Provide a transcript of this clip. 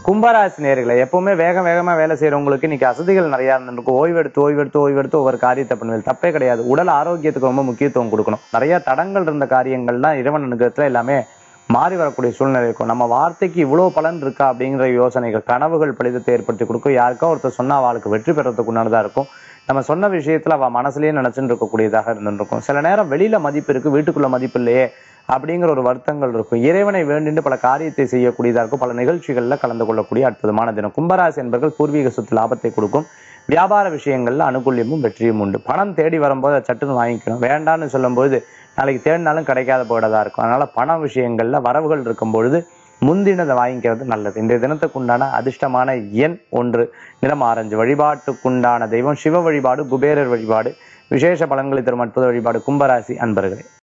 கும்பராசி நேர்களை எப்பவுமே வேக வேகமா வேலை செய்யறவங்களுக்கு இன்னைக்கு அசதிகள் நிறைய இருந்திருக்கும் ஓய்வெடுத்து ஓய்வெடுத்து ஓய்வெடுத்து ஒவ்வொரு காரியத்தை பண்ணுவேன் தப்பே கிடையாது உடல் ஆரோக்கியத்துக்கு ரொம்ப முக்கியத்துவம் கொடுக்கணும் நிறைய தடங்கள் இருந்த காரியங்கள்லாம் இறைவன் அனுகிரகத்துல எல்லாமே மாறி வரக்கூடிய சூழ்நிலை இருக்கும் நம்ம வார்த்தைக்கு இவ்வளவு பலன் இருக்கா அப்படிங்கிற யோசனைகள் கனவுகள் பலிதத்தை ஏற்படுத்தி கொடுக்கும் யாருக்கோ ஒருத்தர் சொன்னா அவளுக்கு வெற்றி பெறத்துக்கு உண்டானதா இருக்கும் நம்ம சொன்ன விஷயத்துல அவ மனசுலயே நினைச்சுட்டு இருக்கக்கூடியதாக இருந்துருக்கும் சில நேரம் வெளியில மதிப்பு இருக்கு வீட்டுக்குள்ள மதிப்பு இல்லையே அப்படிங்கிற ஒரு வருத்தங்கள் இருக்கும் இறைவனை வேண்டிட்டு பல காரியத்தை செய்யக்கூடியதா இருக்கும் பல நிகழ்ச்சிகள்ல கலந்து கொள்ளக்கூடிய அற்புதமான தினம் கும்பராசி என்பர்கள் பூர்வீக சொத்து லாபத்தை கொடுக்கும் வியாபார விஷயங்கள்ல அனுகூல்யமும் வெற்றியும் உண்டு பணம் தேடி வரும்போது அதை சட்டுன்னு வாங்கிக்கணும் வேண்டாம்னு சொல்லும்போது நாளைக்கு தேடினாலும் கிடைக்காத போயிடதா இருக்கும் அதனால பண விஷயங்கள்ல வரவுகள் இருக்கும் பொழுது முந்தினதை வாங்கிக்கிறது நல்லது இன்றைய தினத்துக்குண்டான அதிர்ஷ்டமான எண் ஒன்று நிறம் ஆரஞ்சு வழிபாட்டுக்குண்டான தெய்வம் சிவ வழிபாடு குபேரர் வழிபாடு விசேஷ பலன்களை தரும் அற்புத வழிபாடு கும்பராசி அன்பர்களே